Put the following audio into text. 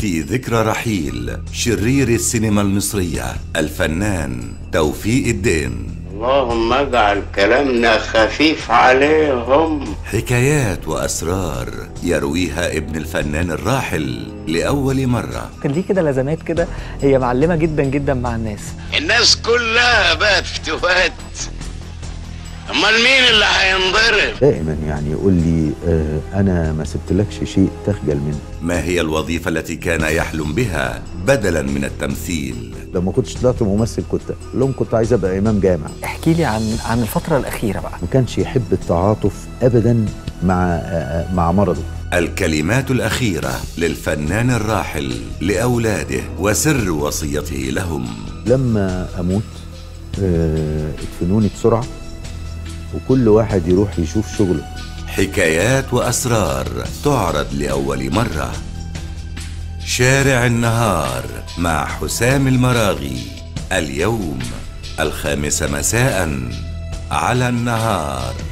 في ذكرى رحيل شرير السينما المصرية الفنان توفيق الدين اللهم اجعل كلامنا خفيف عليهم حكايات وأسرار يرويها ابن الفنان الراحل لأول مرة كان ليه كده لازمات كده هي معلمه جدا جدا مع الناس الناس كلها بقت فتوات امال مين اللي هينضرب دائما يعني يقول لي آه انا ما سبتلكش شيء تخجل منه ما هي الوظيفة التي كان يحلم بها بدلا من التمثيل لما كنتش طلعت ممثل كنت أقول لهم كنت عايز ابقى امام جامع احكي لي عن عن الفتره الاخيره بقى ما كانش يحب التعاطف ابدا مع آه آه، مع مرضه الكلمات الأخيرة للفنان الراحل لأولاده وسر وصيته لهم لما اموت آه ادفنوني بسرعه وكل واحد يروح يشوف شغله حكايات وأسرار تعرض لأول مرة شارع النهار مع حسام المراغي اليوم الخامسة مساء على النهار